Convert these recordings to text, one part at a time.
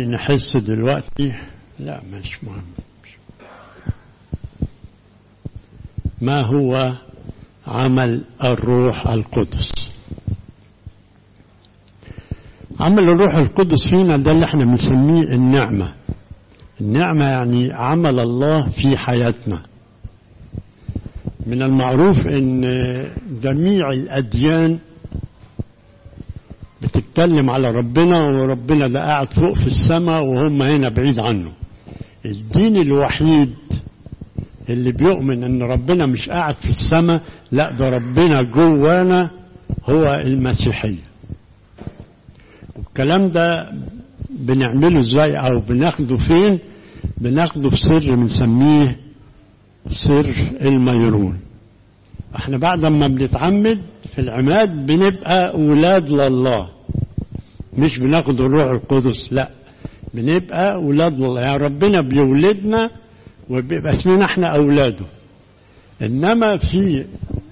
نحس دلوقتي لا مش مهم ما هو عمل الروح القدس عمل الروح القدس فينا ده اللي احنا بنسميه النعمة النعمة يعني عمل الله في حياتنا من المعروف ان جميع الاديان بتتكلم على ربنا وربنا ده قاعد فوق في السماء وهم هنا بعيد عنه الدين الوحيد اللي بيؤمن ان ربنا مش قاعد في السماء لا ده ربنا جوانا هو المسيحية والكلام ده بنعمله ازاي او بناخده فين بناخده في سر بنسميه سر الميرون احنا بعد ما بنتعمد في العماد بنبقى اولاد لله مش بناخد الروح القدس لا بنبقى اولاد لله يعني ربنا بيولدنا وبيبقى اسمنا احنا اولاده انما في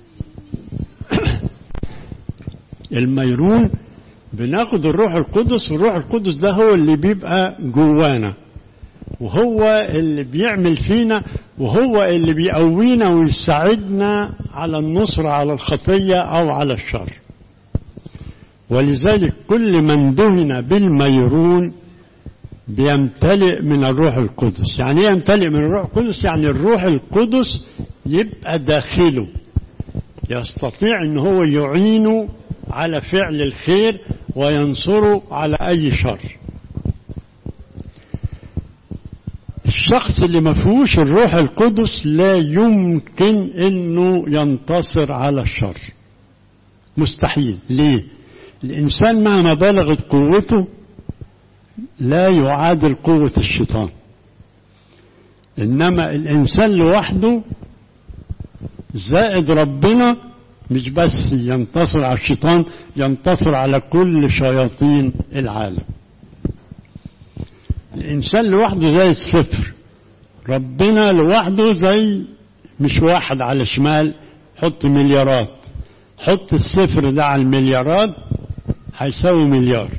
الميرون بناخد الروح القدس والروح القدس ده هو اللي بيبقى جوانا وهو اللي بيعمل فينا وهو اللي بيقوينا ويساعدنا على النصرة على الخطية أو على الشر ولذلك كل من دهن بالميرون بيمتلئ من الروح القدس يعني ايه يمتلئ من الروح القدس يعني الروح القدس يبقى داخله يستطيع ان هو يعينه على فعل الخير وينصره على اي شر الشخص اللي ما فيهوش الروح القدس لا يمكن انه ينتصر على الشر مستحيل ليه الانسان مهما بلغت قوته لا يعادل قوة الشيطان إنما الإنسان لوحده زائد ربنا مش بس ينتصر على الشيطان ينتصر على كل شياطين العالم الإنسان لوحده زي الصفر ربنا لوحده زي مش واحد على شمال حط مليارات حط الصفر ده على المليارات هيساوي مليار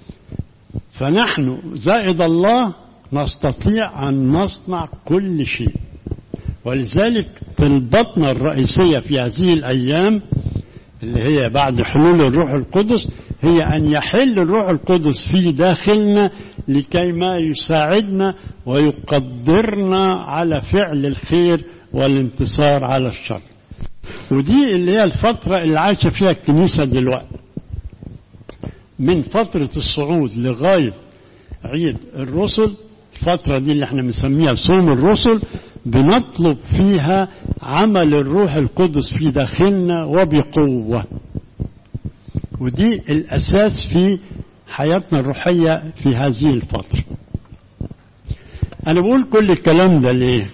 فنحن زائد الله نستطيع أن نصنع كل شيء ولذلك طلبتنا الرئيسية في هذه الأيام اللي هي بعد حلول الروح القدس هي أن يحل الروح القدس في داخلنا لكي ما يساعدنا ويقدرنا على فعل الخير والانتصار على الشر ودي اللي هي الفترة اللي عايشة فيها الكنيسة دلوقتي من فترة الصعود لغاية عيد الرسل الفترة دي اللي احنا بنسميها صوم الرسل بنطلب فيها عمل الروح القدس في داخلنا وبقوة ودي الأساس في حياتنا الروحية في هذه الفترة أنا بقول كل الكلام ده ليه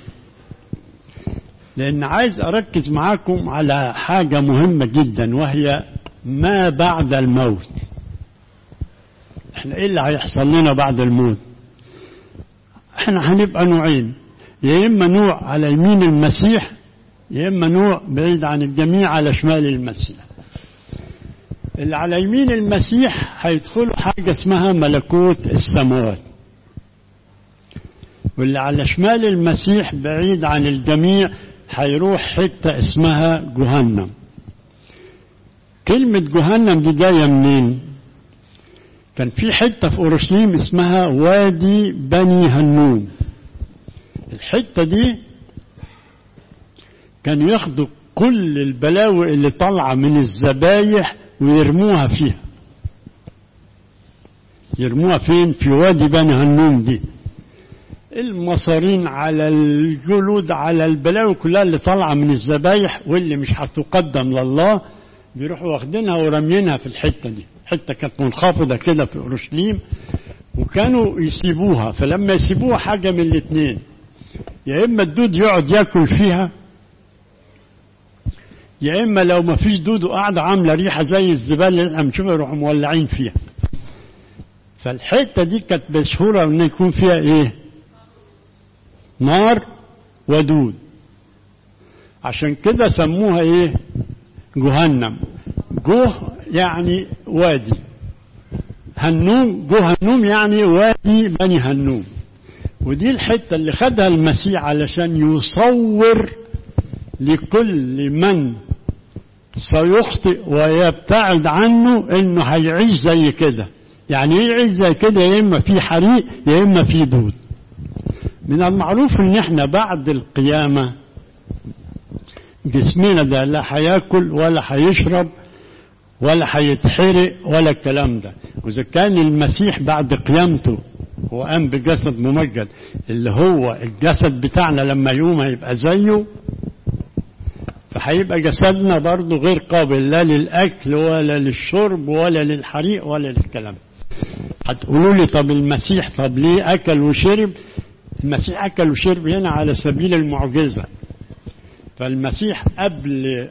لأن عايز أركز معاكم على حاجة مهمة جدا وهي ما بعد الموت احنا ايه اللي هيحصل لنا بعد الموت احنا هنبقى نوعين يا اما نوع على يمين المسيح يا اما نوع بعيد عن الجميع على شمال المسيح اللي على يمين المسيح هيدخلوا حاجة اسمها ملكوت السماوات واللي على شمال المسيح بعيد عن الجميع هيروح حتة اسمها جهنم كلمة جهنم دي جاية منين كان في حتة في أورشليم اسمها وادي بني هنوم الحتة دي كانوا ياخدوا كل البلاوي اللي طالعة من الذبايح ويرموها فيها يرموها فين في وادي بني هنوم دي المصارين على الجلود على البلاوي كلها اللي طالعة من الذبايح واللي مش هتقدم لله بيروحوا واخدينها ورمينها في الحتة دي حتة كانت منخفضة كده في أورشليم وكانوا يسيبوها فلما يسيبوها حاجة من الاثنين يا إما الدود يقعد ياكل فيها يا إما لو ما فيش دود وقاعدة عاملة ريحة زي الزبالة اللي احنا بنشوفها يروحوا مولعين فيها فالحتة دي كانت مشهورة إن يكون فيها إيه؟ نار ودود عشان كده سموها إيه؟ جهنم جه يعني وادي هنوم جو هنوم يعني وادي بني هنوم ودي الحتة اللي خدها المسيح علشان يصور لكل من سيخطئ ويبتعد عنه انه هيعيش زي كده يعني يعيش زي كده يا اما في حريق يا اما في دود من المعروف ان احنا بعد القيامة جسمنا ده لا هياكل ولا هيشرب ولا هيتحرق ولا الكلام ده واذا كان المسيح بعد قيامته وقام بجسد ممجد اللي هو الجسد بتاعنا لما يقوم هيبقى زيه فهيبقى جسدنا برضه غير قابل لا للاكل ولا للشرب ولا للحريق ولا للكلام هتقولوا لي طب المسيح طب ليه اكل وشرب المسيح اكل وشرب هنا على سبيل المعجزه فالمسيح قبل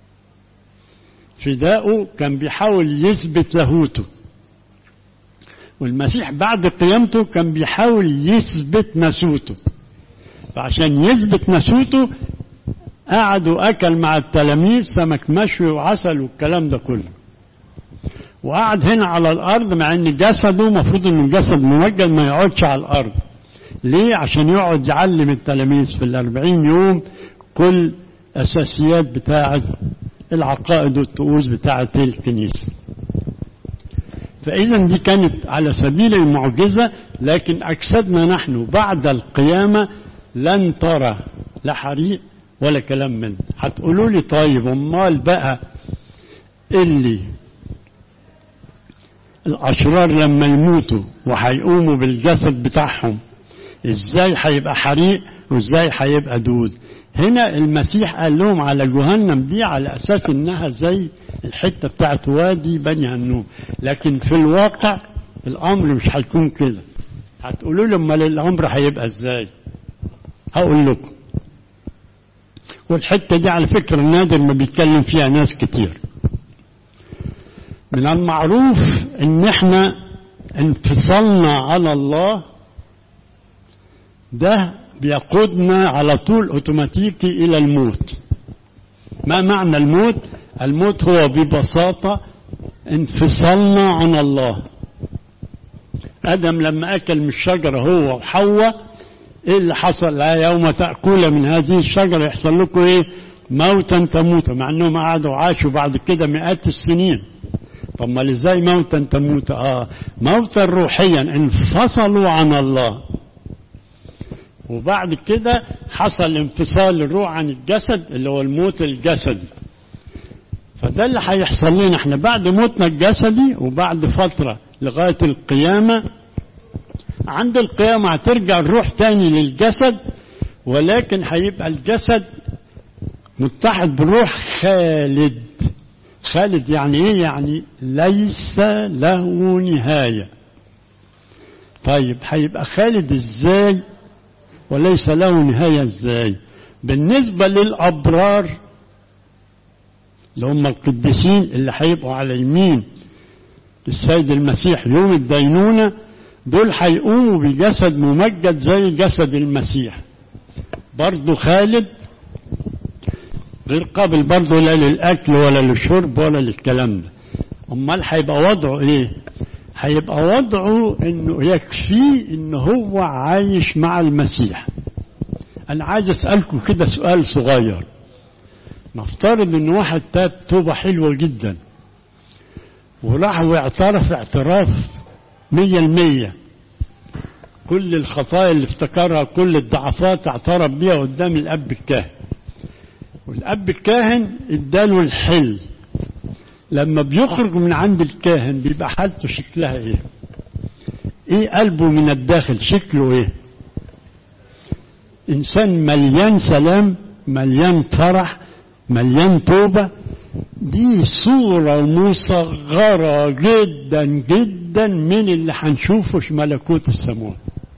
فدائه كان بيحاول يثبت لاهوته والمسيح بعد قيامته كان بيحاول يثبت نسوته فعشان يثبت نسوته قعد واكل مع التلاميذ سمك مشوي وعسل والكلام ده كله وقعد هنا على الارض مع ان جسده المفروض انه جسد ممجد ما يقعدش على الارض ليه عشان يقعد يعلم التلاميذ في الأربعين يوم كل أساسيات بتاعة العقائد والطقوس بتاعة الكنيسة فإذا دي كانت على سبيل المعجزة لكن أجسادنا نحن بعد القيامة لن ترى لا حريق ولا كلام منه هتقولوا لي طيب امال بقى اللي الأشرار لما يموتوا وهيقوموا بالجسد بتاعهم ازاي هيبقى حريق وازاي هيبقى دود هنا المسيح قال لهم على جهنم دي على اساس انها زي الحته بتاعت وادي بني هنوم لكن في الواقع الامر مش هيكون كده هتقولوا لي امال الامر هيبقى ازاي هقول لكم والحته دي على فكره نادر ما بيتكلم فيها ناس كتير من المعروف ان احنا انفصلنا على الله ده بيقودنا على طول اوتوماتيكي الى الموت ما معنى الموت الموت هو ببساطة انفصلنا عن الله ادم لما اكل من الشجرة هو وحواء ايه اللي حصل لا يوم تأكل من هذه الشجرة يحصل لكم ايه موتا تموتوا مع انهم قعدوا عاشوا بعد كده مئات السنين طب ما ازاي موتا تموت اه موتا روحيا انفصلوا عن الله وبعد كده حصل انفصال الروح عن الجسد اللي هو الموت الجسدي فده اللي هيحصل لنا احنا بعد موتنا الجسدي وبعد فترة لغاية القيامة عند القيامة هترجع الروح تاني للجسد ولكن هيبقى الجسد متحد بالروح خالد خالد يعني ايه يعني ليس له نهاية طيب هيبقى خالد ازاي وليس له نهاية ازاي بالنسبة للأبرار اللي هم القديسين اللي هيبقوا على يمين السيد المسيح يوم الدينونة دول هيقوموا بجسد ممجد زي جسد المسيح برضه خالد غير قابل برضه لا للأكل ولا للشرب ولا للكلام ده أمال هيبقى وضعه إيه؟ هيبقى وضعه إنه يكفيه إن هو عايش مع المسيح أنا عايز أسألكم كده سؤال صغير نفترض إن واحد تاب توبة حلوة جدا وراح واعترف اعتراف مية المية كل الخطايا اللي افتكرها كل الضعفات اعترف بيها قدام الأب الكاهن والأب الكاهن اداله الحل لما بيخرج من عند الكاهن بيبقى حالته شكلها ايه ايه قلبه من الداخل شكله ايه انسان مليان سلام مليان فرح مليان توبة دي صورة مصغرة جدا جدا من اللي هنشوفه في ملكوت السماوات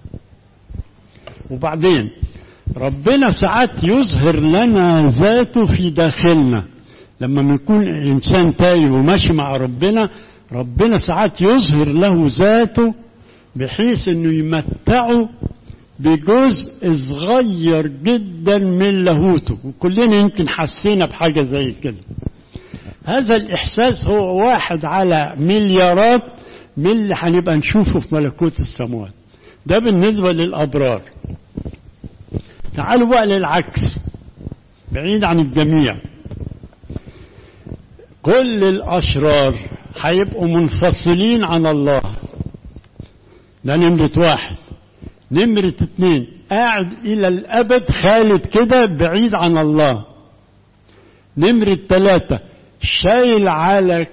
وبعدين ربنا ساعات يظهر لنا ذاته في داخلنا لما بنكون انسان تايب وماشي مع ربنا ربنا ساعات يظهر له ذاته بحيث انه يمتعه بجزء صغير جدا من لاهوته وكلنا يمكن حسينا بحاجه زي كده هذا الاحساس هو واحد على مليارات من اللي هنبقى نشوفه في ملكوت السماوات ده بالنسبة للأبرار تعالوا بقى للعكس بعيد عن الجميع كل الأشرار هيبقوا منفصلين عن الله ده نمرة واحد نمرة اتنين قاعد إلى الأبد خالد كده بعيد عن الله نمرة ثلاثة شايل على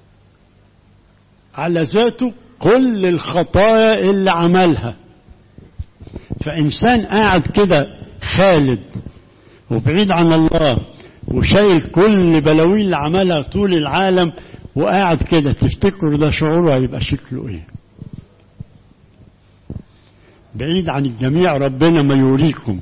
على ذاته كل الخطايا اللي عملها فإنسان قاعد كده خالد وبعيد عن الله وشايل كل بلاوي اللي عملها طول العالم وقاعد كده تفتكروا ده شعوره هيبقى شكله ايه بعيد عن الجميع ربنا ما يوريكم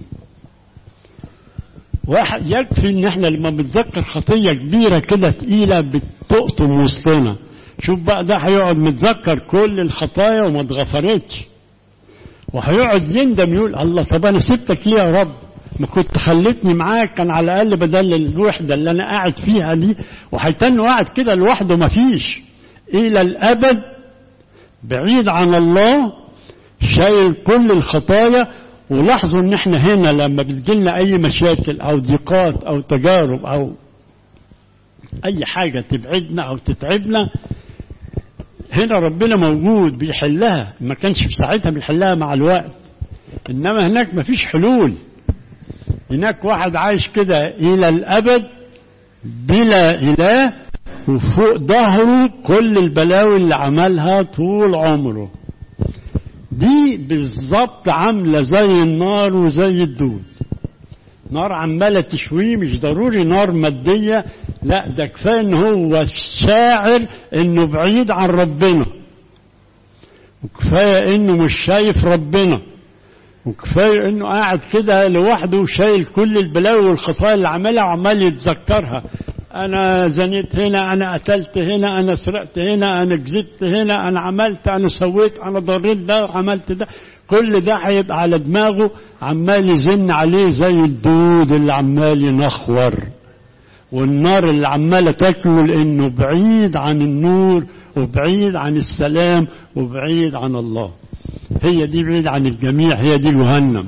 واحد يكفي ان احنا لما بنتذكر خطيه كبيره كده تقيله بتقطم وسطنا شوف بقى ده هيقعد متذكر كل الخطايا وما اتغفرتش وهيقعد يندم يقول الله طب انا سبتك ليه يا رب ما كنت خلتني معاك كان على الاقل بدل الوحده اللي انا قاعد فيها دي وهيتن قاعد كده لوحده ما فيش الى الابد بعيد عن الله شايل كل الخطايا ولاحظوا ان احنا هنا لما بتجيلنا اي مشاكل او ضيقات او تجارب او اي حاجه تبعدنا او تتعبنا هنا ربنا موجود بيحلها ما كانش في ساعتها بيحلها مع الوقت انما هناك ما فيش حلول هناك واحد عايش كده الى الابد بلا اله وفوق ظهره كل البلاوي اللي عملها طول عمره دي بالظبط عامله زي النار وزي الدود نار عماله تشويه مش ضروري نار ماديه لا ده كفايه ان هو شاعر انه بعيد عن ربنا وكفايه انه مش شايف ربنا وكفايه انه قاعد كده لوحده وشايل كل البلاوي والخطايا اللي عملها وعمال يتذكرها انا زنيت هنا انا قتلت هنا انا سرقت هنا انا كذبت هنا انا عملت انا سويت انا ضريت ده وعملت ده كل ده هيبقى على دماغه عمال يزن عليه زي الدود اللي عمال ينخور والنار اللي عماله تاكله لانه بعيد عن النور وبعيد عن السلام وبعيد عن الله هي دي بعيد عن الجميع هي دي جهنم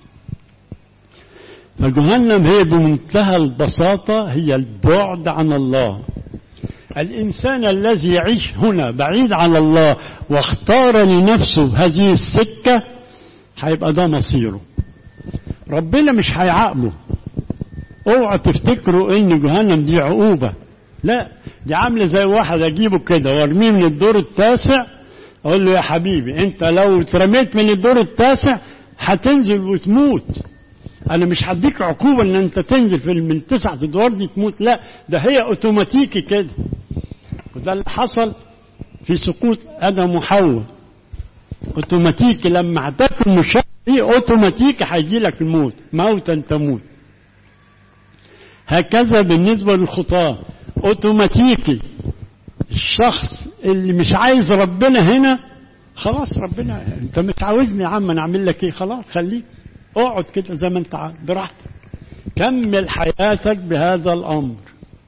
فجهنم هي بمنتهى البساطة هي البعد عن الله الإنسان الذي يعيش هنا بعيد عن الله واختار لنفسه هذه السكة هيبقى ده مصيره ربنا مش هيعاقبه اوعى تفتكروا ان جهنم دي عقوبة لا دي عاملة زي واحد اجيبه كده وارميه من الدور التاسع اقول له يا حبيبي انت لو اترميت من الدور التاسع هتنزل وتموت انا مش هديك عقوبة ان انت تنزل في من تسعة ادوار دي تموت لا ده هي اوتوماتيكي كده وده اللي حصل في سقوط ادم وحواء اوتوماتيكي لما هتاكل مشاة دي اوتوماتيكي هيجي لك الموت موتا تموت هكذا بالنسبة للخطاة اوتوماتيكي الشخص اللي مش عايز ربنا هنا خلاص ربنا انت مش عاوزني يا عم انا اعمل لك ايه خلاص خليك اقعد كده زي ما انت عايز براحتك كمل حياتك بهذا الامر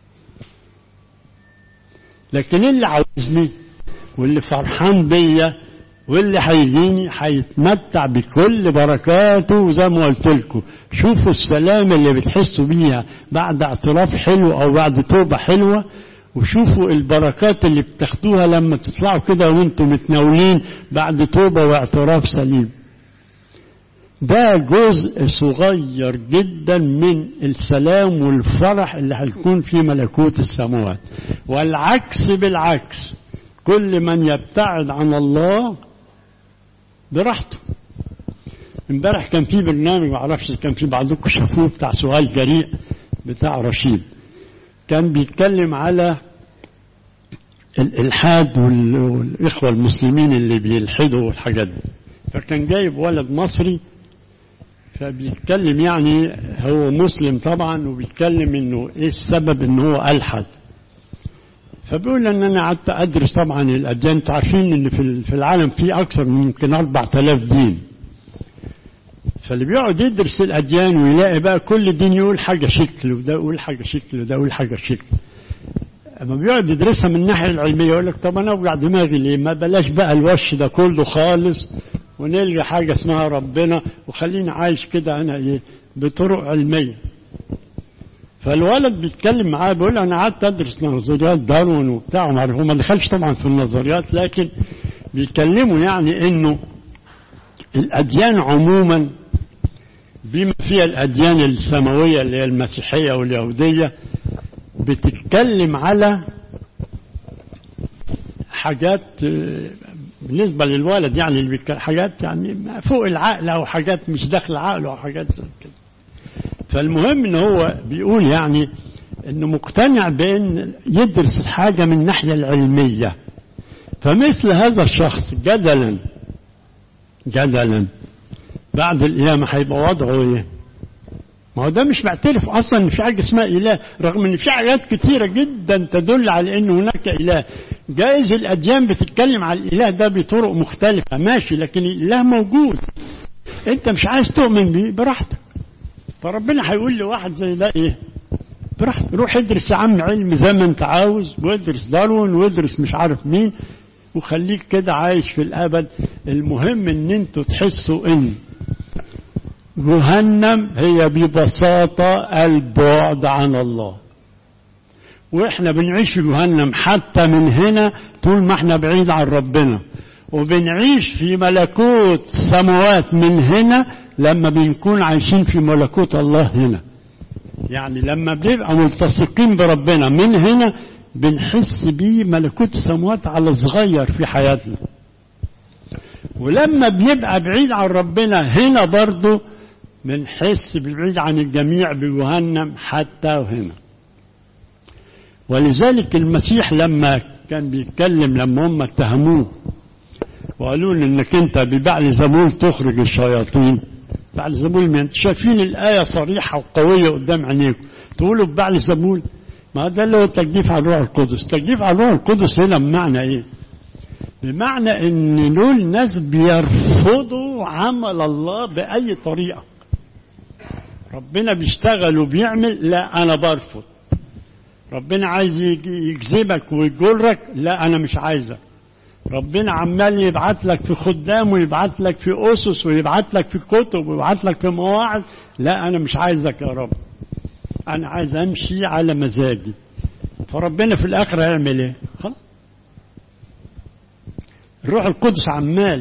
لكن اللي عاوزني واللي فرحان بيا واللي هيجيني هيتمتع بكل بركاته زي ما قلت لكم شوفوا السلام اللي بتحسوا بيها بعد اعتراف حلو او بعد توبه حلوه وشوفوا البركات اللي بتاخدوها لما تطلعوا كده وانتم متناولين بعد توبه واعتراف سليم ده جزء صغير جدا من السلام والفرح اللي هيكون في ملكوت السماوات والعكس بالعكس كل من يبتعد عن الله براحته امبارح كان في برنامج معرفش كان في بعضكم شافوه بتاع سؤال جريء بتاع رشيد كان بيتكلم على الالحاد والاخوه المسلمين اللي بيلحدوا والحاجات دي فكان جايب ولد مصري فبيتكلم يعني هو مسلم طبعا وبيتكلم انه ايه السبب ان هو الحد فبيقول ان انا قعدت ادرس طبعا الاديان انتوا عارفين ان في العالم في اكثر من يمكن 4000 دين فاللي بيقعد يدرس الاديان ويلاقي بقى كل دين يقول حاجه شكل وده يقول حاجه شكل وده يقول حاجه شكل اما بيقعد يدرسها من الناحيه العلميه يقول لك طب انا اوجع دماغي ليه ما بلاش بقى الوش ده كله خالص ونلغي حاجه اسمها ربنا وخليني عايش كده انا ايه بطرق علميه فالولد بيتكلم معاه بيقول انا قعدت ادرس نظريات داروين وبتاع هو ما دخلش طبعا في النظريات لكن بيتكلموا يعني انه الاديان عموما بما فيها الاديان السماويه اللي هي المسيحيه واليهوديه بتتكلم على حاجات بالنسبه للولد يعني اللي بيتكلم حاجات يعني فوق العقل او حاجات مش داخل عقله او حاجات زي كده فالمهم ان هو بيقول يعني انه مقتنع بان يدرس الحاجه من الناحيه العلميه فمثل هذا الشخص جدلا جدلا بعد القيامه هيبقى وضعه ايه؟ ما هو ده مش معترف اصلا ان في حاجه اسمها اله رغم ان في حاجات كتيره جدا تدل على ان هناك اله جائز الاديان بتتكلم على الاله ده بطرق مختلفه ماشي لكن الاله موجود انت مش عايز تؤمن بيه براحتك فربنا هيقول لواحد زي ده ايه براحتك روح ادرس يا عم علم زي ما انت عاوز وادرس داروين وادرس مش عارف مين وخليك كده عايش في الابد المهم ان انتوا تحسوا ان جهنم هي ببساطة البعد عن الله واحنا بنعيش في جهنم حتى من هنا طول ما احنا بعيد عن ربنا وبنعيش في ملكوت سماوات من هنا لما بنكون عايشين في ملكوت الله هنا يعني لما بنبقى ملتصقين بربنا من هنا بنحس بيه ملكوت السماوات على صغير في حياتنا ولما بنبقى بعيد عن ربنا هنا برضه بنحس بالبعيد عن الجميع بجهنم حتى هنا ولذلك المسيح لما كان بيتكلم لما هم اتهموه وقالوا له انك انت ببعل زبول تخرج الشياطين بعل زبول ما انت شايفين الايه صريحه وقويه قدام عينيكم تقولوا ببعل زبول ما ده اللي هو التجديف على الروح القدس التجديف على الروح القدس هنا بمعنى ايه بمعنى ان دول ناس بيرفضوا عمل الله باي طريقه ربنا بيشتغل وبيعمل لا انا برفض ربنا عايز يجذبك ويجرك لا انا مش عايزك ربنا عمال يبعت لك في خدام ويبعت لك في اسس ويبعت لك في كتب ويبعت لك في مواعظ لا انا مش عايزك يا رب انا عايز امشي على مزاجي فربنا في الاخر هيعمل ايه خلاص الروح القدس عمال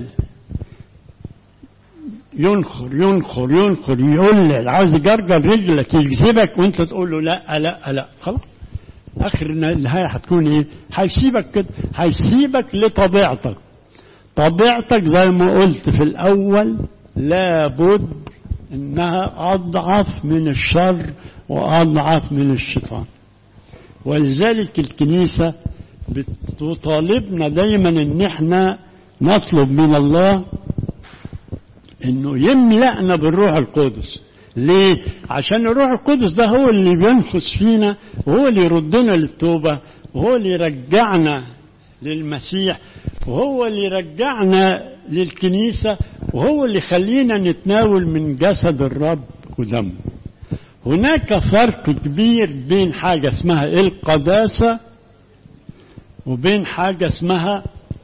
ينخر ينخر ينخر يقول لي عاوز يجرجر رجلك يجذبك وانت تقول له لا لا لا خلاص اخر النهايه هتكون ايه؟ هيسيبك كده هيسيبك لطبيعتك طبيعتك زي ما قلت في الاول لابد انها اضعف من الشر واضعف من الشيطان ولذلك الكنيسه بتطالبنا دايما ان احنا نطلب من الله انه يملأنا بالروح القدس ليه عشان الروح القدس ده هو اللي بينفس فينا وهو اللي يردنا للتوبة وهو اللي يرجعنا للمسيح وهو اللي يرجعنا للكنيسة وهو اللي يخلينا نتناول من جسد الرب ودمه هناك فرق كبير بين حاجة اسمها القداسة وبين حاجة اسمها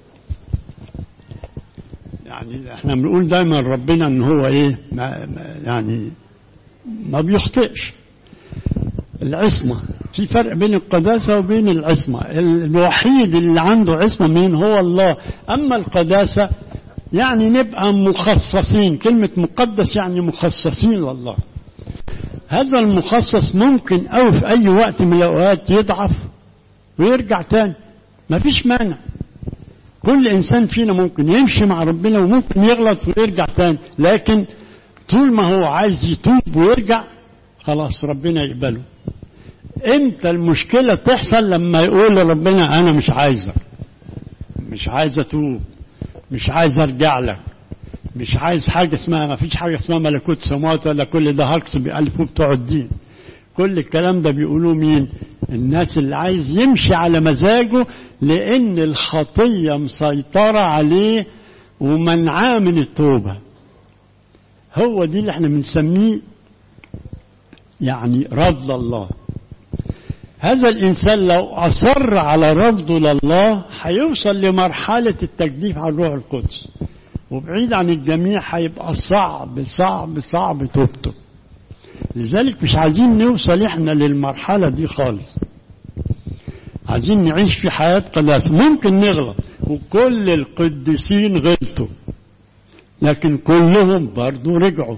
يعني احنا بنقول دايما ربنا ان هو ايه ما يعني ما بيخطئش العصمة في فرق بين القداسة وبين العصمة الوحيد اللي عنده عصمة مين هو الله أما القداسة يعني نبقى مخصصين كلمة مقدس يعني مخصصين لله هذا المخصص ممكن أو في أي وقت من الأوقات يضعف ويرجع تاني ما فيش مانع كل إنسان فينا ممكن يمشي مع ربنا وممكن يغلط ويرجع تاني لكن طول ما هو عايز يتوب ويرجع خلاص ربنا يقبله امتى المشكلة تحصل لما يقول لربنا أنا مش عايزك مش عايز أتوب مش عايز أرجع لك مش عايز حاجة اسمها ما فيش حاجة اسمها ملكوت سماوات ولا كل ده هكس بيألفوه بتوع الدين كل الكلام ده بيقولوه مين الناس اللي عايز يمشي على مزاجه لأن الخطية مسيطرة عليه ومنعاه من التوبة هو دي اللي احنا بنسميه يعني رفض الله هذا الإنسان لو أصر على رفضه لله هيوصل لمرحلة التجديف على الروح القدس وبعيد عن الجميع هيبقى صعب صعب صعب توبته لذلك مش عايزين نوصل احنا للمرحلة دي خالص عايزين نعيش في حياة قداسة ممكن نغلط وكل القديسين غلطوا لكن كلهم برضو رجعوا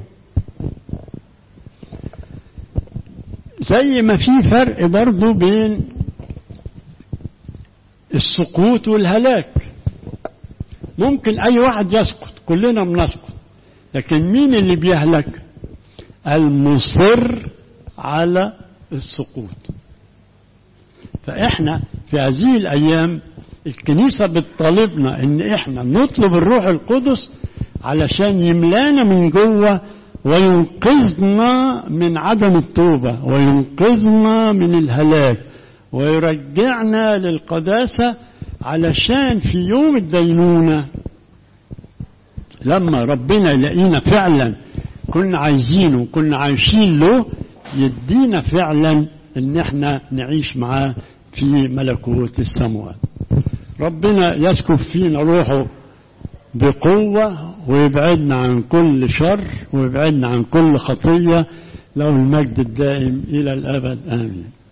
زي ما في فرق برضو بين السقوط والهلاك ممكن اي واحد يسقط كلنا بنسقط لكن مين اللي بيهلك المصر على السقوط فاحنا في هذه الايام الكنيسة بتطالبنا ان احنا نطلب الروح القدس علشان يملانا من جوه وينقذنا من عدم التوبة وينقذنا من الهلاك ويرجعنا للقداسة علشان في يوم الدينونة لما ربنا يلاقينا فعلا كنا عايزينه وكنا عايشين له يدينا فعلا ان احنا نعيش معاه في ملكوت السماوات ربنا يسكب فينا روحه بقوة ويبعدنا عن كل شر ويبعدنا عن كل خطية له المجد الدائم إلى الأبد آمين